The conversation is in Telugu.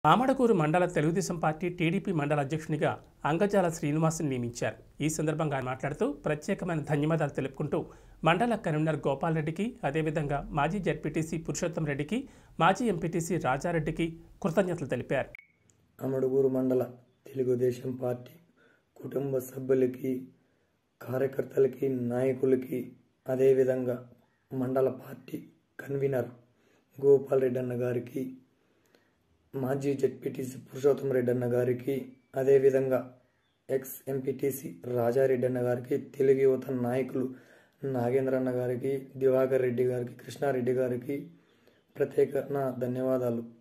ఆమడకూరు మండల తెలుగుదేశం పార్టీ టీడీపీ మండల అధ్యక్షునిగా అంగజాల శ్రీనివాసుని నియమించారు ఈ సందర్భంగా ఆయన మాట్లాడుతూ ప్రత్యేకమైన ధన్యవాదాలు తెలుపుకుంటూ మండల కన్వీనర్ గోపాల్ రెడ్డికి అదేవిధంగా మాజీ జడ్పీటీసీ పురుషోత్తం రెడ్డికి మాజీ ఎంపీటీసీ రాజారెడ్డికి కృతజ్ఞతలు తెలిపారు అమడుగూరు మండల తెలుగుదేశం పార్టీ కుటుంబ సభ్యులకి కార్యకర్తలకి నాయకులకి అదేవిధంగా మండల పార్టీ కన్వీనర్ గోపాల్ రెడ్డి అన్న గారికి మాజీ జడ్పీటీసీ పురుషోత్తం రెడ్డి అన్న గారికి అదేవిధంగా ఎక్స్ ఎంపీటీసీ రాజారెడ్డి అన్న గారికి తెలుగు యువత నాయకులు నాగేంద్ర అన్న గారికి దివాకర్ రెడ్డి గారికి కృష్ణారెడ్డి గారికి ప్రత్యేక నా ధన్యవాదాలు